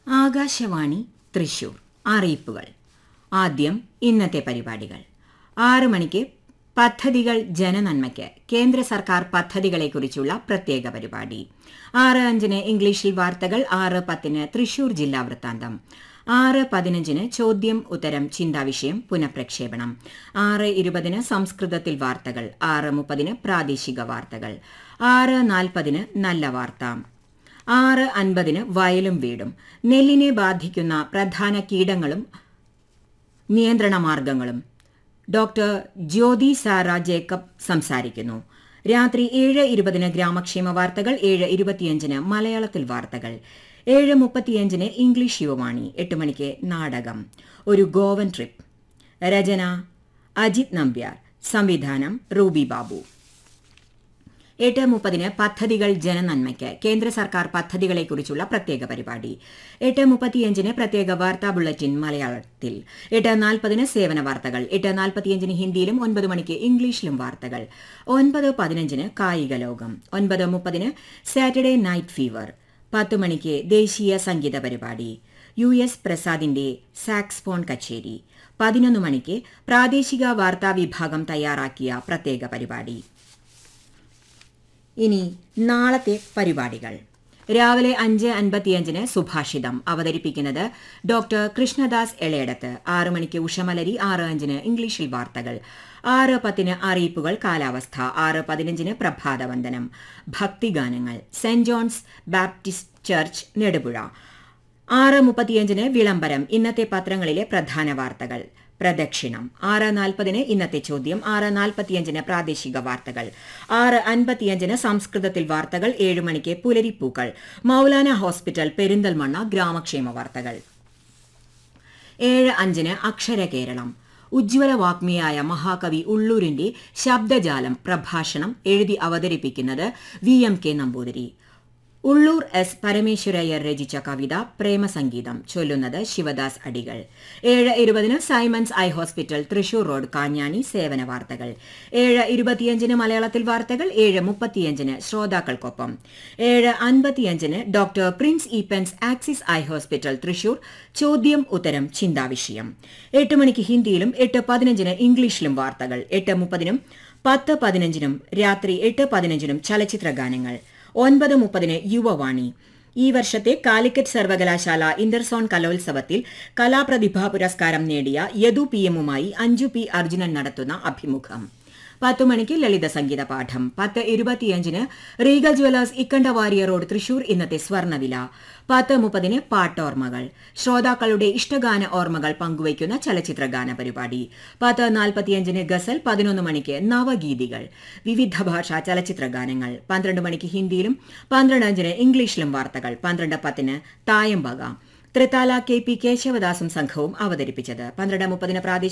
ആകാശവാണി തൃശൂർ അറിയിപ്പുകൾ ആദ്യം ഇന്നത്തെ പരിപാടികൾ ആറ് മണിക്ക് പദ്ധതികൾ ജനനന്മയ്ക്ക് കേന്ദ്ര സർക്കാർ പദ്ധതികളെക്കുറിച്ചുള്ള പ്രത്യേക പരിപാടി ആറ് അഞ്ചിന് ഇംഗ്ലീഷിൽ വാർത്തകൾ ആറ് പത്തിന് തൃശൂർ ജില്ലാ വൃത്താന്തം ആറ് പതിനഞ്ചിന് ചോദ്യം ഉത്തരം ചിന്താവിഷയം പുനഃപ്രക്ഷേപണം ആറ് ഇരുപതിന് സംസ്കൃതത്തിൽ വാർത്തകൾ ആറ് മുപ്പതിന് പ്രാദേശിക വാർത്തകൾ ആറ് നാൽപ്പതിന് നല്ല വാർത്ത ആറ് അൻപതിന് വയലും വീടും നെല്ലിനെ ബാധിക്കുന്ന പ്രധാന കീടങ്ങളും നിയന്ത്രണ മാർഗങ്ങളും ഡോക്ടർ ജ്യോതി സാറ ജേക്കബ് സംസാരിക്കുന്നു രാത്രി ഏഴ് ഇരുപതിന് ഗ്രാമക്ഷേമ വാർത്തകൾ ഏഴ് ഇരുപത്തിയഞ്ചിന് മലയാളത്തിൽ വാർത്തകൾ ഏഴ് മുപ്പത്തിയഞ്ചിന് ഇംഗ്ലീഷ് യുവവാണി എട്ട് മണിക്ക് നാടകം ഒരു ഗോവൻ ട്രിപ്പ് രചന അജിത് നമ്പ്യാർ സംവിധാനം റൂബി ബാബു എട്ട് മുപ്പതിന് പദ്ധതികൾ ജനനന്മയ്ക്ക് കേന്ദ്ര സർക്കാർ പദ്ധതികളെക്കുറിച്ചുള്ള പ്രത്യേക പരിപാടി എട്ട് മുപ്പത്തിയഞ്ചിന് പ്രത്യേക വാർത്താ ബുള്ളറ്റിൻ മലയാളത്തിൽ എട്ട് നാൽപ്പതിന് സേവന വാർത്തകൾ എട്ട് നാൽപ്പത്തിയഞ്ചിന് ഹിന്ദിയിലും ഒൻപത് മണിക്ക് ഇംഗ്ലീഷിലും വാർത്തകൾ ഒൻപത് പതിനഞ്ചിന് കായിക ലോകം ഒൻപത് മുപ്പതിന് സാറ്റർഡേ നൈറ്റ് ഫീവർ പത്ത് മണിക്ക് ദേശീയ സംഗീത പരിപാടി യു എസ് പ്രസാദിന്റെ സാക്സ്ഫോൺ കച്ചേരി പതിനൊന്ന് മണിക്ക് പ്രാദേശിക വാർത്താ വിഭാഗം തയ്യാറാക്കിയ പ്രത്യേക പരിപാടി ഇനി നാളത്തെ പരിപാടികൾ രാവിലെ അഞ്ച് അൻപത്തിയഞ്ചിന് സുഭാഷിതം അവതരിപ്പിക്കുന്നത് ഡോക്ടർ കൃഷ്ണദാസ് എളയടത്ത് ആറ് മണിക്ക് ഉഷമലരി ആറ് അഞ്ചിന് ഇംഗ്ലീഷിൽ വാർത്തകൾ ആറ് പത്തിന് അറിയിപ്പുകൾ കാലാവസ്ഥ ആറ് പതിനഞ്ചിന് പ്രഭാതവന്ദനം ഭക്തിഗാനങ്ങൾ saint John's Baptist church Nedupuzha ആറ് മുപ്പത്തിയഞ്ചിന് വിളംബരം ഇന്നത്തെ പത്രങ്ങളിലെ പ്രധാന വാർത്തകൾ പ്രദക്ഷിണം ആറ് നാൽപ്പതിന് ഇന്നത്തെ ചോദ്യം ആറ് നാൽപ്പത്തിയഞ്ചിന് പ്രാദേശിക വാർത്തകൾ ആറ് അൻപത്തിയഞ്ചിന് സംസ്കൃതത്തിൽ വാർത്തകൾ ഏഴ് മണിക്ക് പുലരിപ്പൂക്കൾ മൌലാന ഹോസ്പിറ്റൽ പെരിന്തൽമണ്ണ ഗ്രാമക്ഷേമ വാർത്തകൾ ഏഴ് അഞ്ചിന് അക്ഷര കേരളം ഉജ്ജ്വല വാഗ്മിയായ മഹാകവി ഉള്ളൂരിന്റെ ശബ്ദജാലം പ്രഭാഷണം എഴുതി അവതരിപ്പിക്കുന്നത് V M K Namboothiri Ulloor S Parameswarayyar രചിച്ച കവിത പ്രേമസംഗീതം ചൊല്ലുന്നത് ശിവദാസ് അടികൾ ഏഴ് ഇരുപതിന് Simon's eye hospital Thrissur road Kanjani സേവന വാർത്തകൾ ഏഴ് ഇരുപത്തിയഞ്ചിന് മലയാളത്തിൽ വാർത്തകൾ ഏഴ് മുപ്പത്തിയഞ്ചിന് ശ്രോതാക്കൾക്കൊപ്പം ഏഴ് അൻപത്തിയഞ്ചിന് doctor Prince Eapen's Axis eye hospital Thrissur ചോദ്യം ഉത്തരം ചിന്താവിഷയം എട്ട് മണിക്ക് ഹിന്ദിയിലും എട്ട് പതിനഞ്ചിന് ഇംഗ്ലീഷിലും വാർത്തകൾ എട്ട് മുപ്പതിനും പത്ത് പതിനഞ്ചിനും രാത്രി എട്ട് പതിനഞ്ചിനും ചലച്ചിത്ര ഗാനങ്ങൾ ഒൻപത് മുപ്പതിന് യുവവാണി ഈ വർഷത്തെ കാലിക്കറ്റ് സർവകലാശാല ഇന്റർസോൺ കലോത്സവത്തിൽ കലാപ്രതിഭാ പുരസ്കാരം നേടിയ യദു പി എമ്മുമായി അഞ്ജു പി അർജുനൻ നടത്തുന്ന അഭിമുഖം പത്തു മണിക്ക് ലളിത സംഗീത പാഠം പത്ത് ഇരുപത്തിയഞ്ചിന് Regal jewellers Ikkandawarrier road Thrissur ഇന്നത്തെ സ്വർണ്ണവില പത്ത് മുപ്പതിന് പാട്ടോർമ്മകൾ ശ്രോതാക്കളുടെ ഇഷ്ടഗാന ഓർമ്മകൾ പങ്കുവയ്ക്കുന്ന ചലച്ചിത്ര ഗാന പരിപാടി പത്ത് നാൽപ്പത്തിയഞ്ചിന് ഗസൽ പതിനൊന്ന് മണിക്ക് നവഗീതികൾ വിവിധ ഭാഷാ ചലച്ചിത്ര ഗാനങ്ങൾ പന്ത്രണ്ട് മണിക്ക് ഹിന്ദിയിലും പന്ത്രണ്ട് അഞ്ചിന് ഇംഗ്ലീഷിലും വാർത്തകൾ പന്ത്രണ്ട് പത്തിന് തായമ്പക തൃത്താല കെ പി കേശവദാസും സംഘവും അവതരിപ്പിച്ചത് പന്ത്രണ്ട് മുപ്പതിന് പ്രാദേശിക